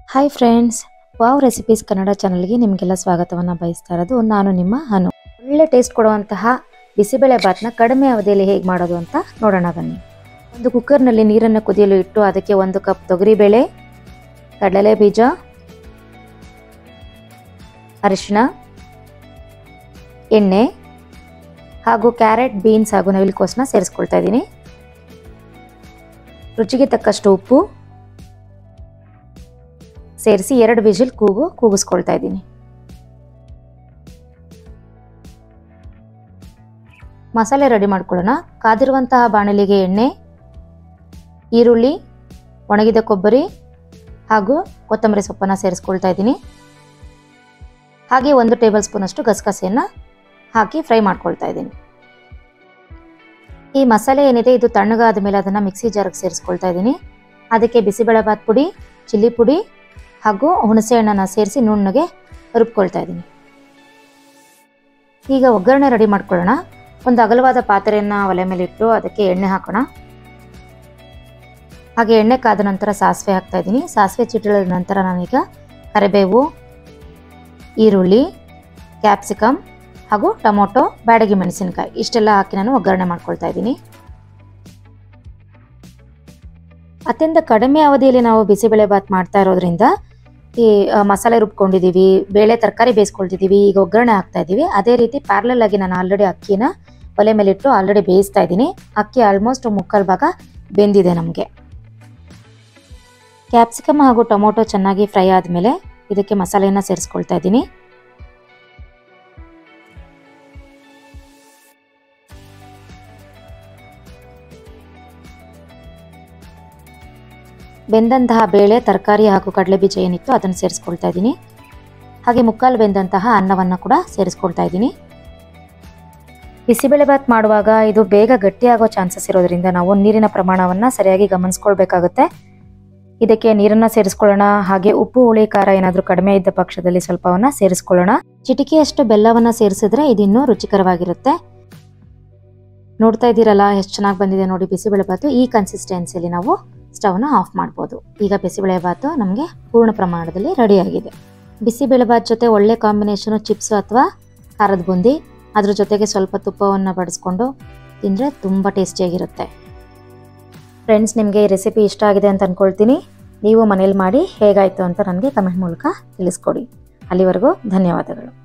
hi friends wow recipes Kannada ಚಾನಲ್ಗೆ ನಿಮಗೆಲ್ಲ ಸ್ವಾಗತವನ್ನು ಬಯಸ್ತಾ ಇರೋದು ನಾನು ನಿಮ್ಮ ಅನು ಒಳ್ಳೆ ಟೇಸ್ಟ್ ಕೊಡುವಂತಹ ಬಿಸಿಬೇಳೆ ಭಾತ್ನ ಕಡಿಮೆ ಅವಧಿಯಲ್ಲಿ ಹೇಗೆ ಮಾಡೋದು ಅಂತ ನೋಡೋಣ ಬನ್ನಿ ಒಂದು ಕುಕ್ಕರ್ನಲ್ಲಿ ನೀರನ್ನು ಕುದಿಯಲು ಇಟ್ಟು ಅದಕ್ಕೆ ಒಂದು ಕಪ್ ತೊಗರಿಬೇಳೆ ಕಡಲೆ ಬೀಜ ಅರಿಶಿಣ ಎಣ್ಣೆ ಹಾಗೂ ಕ್ಯಾರೆಟ್ ಬೀನ್ಸ್ ಹಾಗೂ ನವಿಲುಕೋಸನ್ನ ಸೇರಿಸ್ಕೊಳ್ತಾ ಇದ್ದೀನಿ ರುಚಿಗೆ ತಕ್ಕಷ್ಟು ಉಪ್ಪು ಸೇರಿಸಿ ಎರಡು ವಿಜಿಲ್ ಕೂಗು ಕೂಗಿಸ್ಕೊಳ್ತಾ ಇದ್ದೀನಿ ಮಸಾಲೆ ರೆಡಿ ಮಾಡ್ಕೊಳ್ಳೋಣ ಕಾದಿರುವಂತಹ ಬಾಣಲಿಗೆ ಎಣ್ಣೆ ಈರುಳ್ಳಿ ಒಣಗಿದ ಕೊಬ್ಬರಿ ಹಾಗೂ ಕೊತ್ತಂಬರಿ ಸೊಪ್ಪನ್ನು ಸೇರಿಸ್ಕೊಳ್ತಾ ಇದ್ದೀನಿ ಹಾಗೆ ಒಂದು ಟೇಬಲ್ ಸ್ಪೂನಷ್ಟು ಗಸಗಸೆಯನ್ನು ಹಾಕಿ ಫ್ರೈ ಮಾಡ್ಕೊಳ್ತಾ ಇದ್ದೀನಿ ಈ ಮಸಾಲೆ ಏನಿದೆ ಇದು ತಣ್ಣಗಾದ ಮೇಲೆ ಅದನ್ನು ಮಿಕ್ಸಿ ಜಾರ್ಗೆ ಸೇರಿಸ್ಕೊಳ್ತಾ ಇದ್ದೀನಿ ಅದಕ್ಕೆ ಬಿಸಿಬೇಳೆಭಾತ್ ಪುಡಿ ಚಿಲ್ಲಿ ಪುಡಿ ಹಾಗೂ ಹುಣಸೆ ಹಣ್ಣನ್ನು ಸೇರಿಸಿ ನುಣ್ಣಗೆ ರುಬ್ಕೊಳ್ತಾ ಇದ್ದೀನಿ ಈಗ ಒಗ್ಗರಣೆ ರೆಡಿ ಮಾಡ್ಕೊಳ್ಳೋಣ ಒಂದು ಅಗಲವಾದ ಪಾತ್ರೆಯನ್ನು ಒಲೆ ಮೇಲೆ ಇಟ್ಟು ಅದಕ್ಕೆ ಎಣ್ಣೆ ಹಾಕೋಣ ಹಾಗೆ ಎಣ್ಣೆ ಕಾದ ನಂತರ ಸಾಸಿವೆ ಹಾಕ್ತಾ ಇದ್ದೀನಿ ಸಾಸಿವೆ ಚಿಟ್ಟಿದ ನಂತರ ನಾನೀಗ ಕರಿಬೇವು ಈರುಳ್ಳಿ ಕ್ಯಾಪ್ಸಿಕಮ್ ಹಾಗೂ ಟೊಮೊಟೊ ಬ್ಯಾಡಗಿ ಮೆಣಸಿನಕಾಯಿ ಇಷ್ಟೆಲ್ಲ ಹಾಕಿ ನಾನು ಒಗ್ಗರಣೆ ಮಾಡ್ಕೊಳ್ತಾ ಇದ್ದೀನಿ ಅತ್ಯಂತ ಕಡಿಮೆ ಅವಧಿಯಲ್ಲಿ ನಾವು ಬಿಸಿಬೇಳೆ ಭಾತ್ ಮಾಡ್ತಾ ಇರೋದ್ರಿಂದ ಈ ಆ, ಮಸಾಲೆ ರುಬ್ಕೊಂಡಿದ್ದೀವಿ ಬೇಳೆ ತರಕಾರಿ ಬೇಯಿಸ್ಕೊಳ್ತಿದ್ದೀವಿ ಈಗ ಒಗ್ಗರಣೆ ಹಾಕ್ತಾ ಇದ್ದೀವಿ ಅದೇ ರೀತಿ ಪ್ಯಾರಲಲ್ ಆಗಿ ನಾನು ಆಲ್ರೆಡಿ ಅಕ್ಕಿನ ಒಲೆ ಮೇಲಿಟ್ಟು ಆಲ್ರೆಡಿ ಬೇಯಿಸ್ತಾ ಇದ್ದೀನಿ ಅಕ್ಕಿ ಆಲ್ಮೋಸ್ಟ್ ಮುಕ್ಕಾಲು ಭಾಗ ಬೆಂದಿದೆ ನಮಗೆ ಕ್ಯಾಪ್ಸಿಕಮ್ ಹಾಗೂ ಟೊಮೊಟೊ ಚೆನ್ನಾಗಿ ಫ್ರೈ ಆದಮೇಲೆ ಇದಕ್ಕೆ ಮಸಾಲೆಯನ್ನು ಸೇರಿಸ್ಕೊಳ್ತಾ ಇದ್ದೀನಿ ಬೆಂದಂತಹ ಬೇಳೆ ತರಕಾರಿ ಹಾಗೂ ಕಡಲೆಬೀಜ ಏನಿತ್ತು ಅದನ್ನು ಸೇರಿಸ್ಕೊಳ್ತಾ ಇದ್ದೀನಿ ಹಾಗೆ ಮುಕ್ಕಾಲು ಬೆಂದಂತಹ ಅನ್ನವನ್ನು ಕೂಡ ಸೇರಿಸ್ಕೊಳ್ತಾ ಇದ್ದೀನಿ ಬಿಸಿಬೇಳೆಭಾತ್ ಮಾಡುವಾಗ ಇದು ಬೇಗ ಗಟ್ಟಿಯಾಗೋ ಚಾನ್ಸಸ್ ಇರೋದ್ರಿಂದ ನಾವು ನೀರಿನ ಪ್ರಮಾಣವನ್ನು ಸರಿಯಾಗಿ ಗಮನಿಸ್ಕೊಳ್ಬೇಕಾಗುತ್ತೆ ಇದಕ್ಕೆ ನೀರನ್ನು ಸೇರಿಸ್ಕೊಳ್ಳೋಣ ಹಾಗೆ ಉಪ್ಪು ಹುಳಿ ಖಾರ ಏನಾದರೂ ಕಡಿಮೆ ಇದ್ದ ಪಕ್ಷದಲ್ಲಿ ಸ್ವಲ್ಪವನ್ನ ಸೇರಿಸ್ಕೊಳ್ಳೋಣ ಚಿಟಿಕೆಯಷ್ಟು ಬೆಲ್ಲವನ್ನು ಸೇರಿಸಿದ್ರೆ ಇದು ಇನ್ನೂ ರುಚಿಕರವಾಗಿರುತ್ತೆ ನೋಡ್ತಾ ಇದ್ದೀರಲ್ಲ ಎಷ್ಟು ಚೆನ್ನಾಗಿ ಬಂದಿದೆ ನೋಡಿ ಬಿಸಿಬೇಳೆಭಾತು ಈ ಕನ್ಸಿಸ್ಟೆನ್ಸಿಯಲ್ಲಿ ನಾವು ಸ್ಟವ್ನ ಆಫ್ ಮಾಡ್ಬೋದು ಈಗ ಬಿಸಿಬೇಳೆಭಾತು ನಮಗೆ ಪೂರ್ಣ ಪ್ರಮಾಣದಲ್ಲಿ ರೆಡಿಯಾಗಿದೆ ಬಿಸಿಬೇಳೆಭಾತ್ ಜೊತೆ ಒಳ್ಳೆ ಕಾಂಬಿನೇಷನು ಚಿಪ್ಸು ಅಥವಾ ಖಾರದ ಬುಂದಿ ಅದ್ರ ಜೊತೆಗೆ ಸ್ವಲ್ಪ ತುಪ್ಪವನ್ನು ಬಡಿಸ್ಕೊಂಡು ತಿಂದರೆ ತುಂಬ ಟೇಸ್ಟಿಯಾಗಿರುತ್ತೆ ಫ್ರೆಂಡ್ಸ್ ನಿಮಗೆ ಈ ರೆಸಿಪಿ ಇಷ್ಟ ಆಗಿದೆ ಅಂತ ಅಂದ್ಕೊಳ್ತೀನಿ ನೀವು ಮನೇಲಿ ಮಾಡಿ ಹೇಗಾಯಿತು ಅಂತ ನನಗೆ ಕಮೆಂಟ್ ಮೂಲಕ ತಿಳಿಸ್ಕೊಡಿ ಅಲ್ಲಿವರೆಗೂ ಧನ್ಯವಾದಗಳು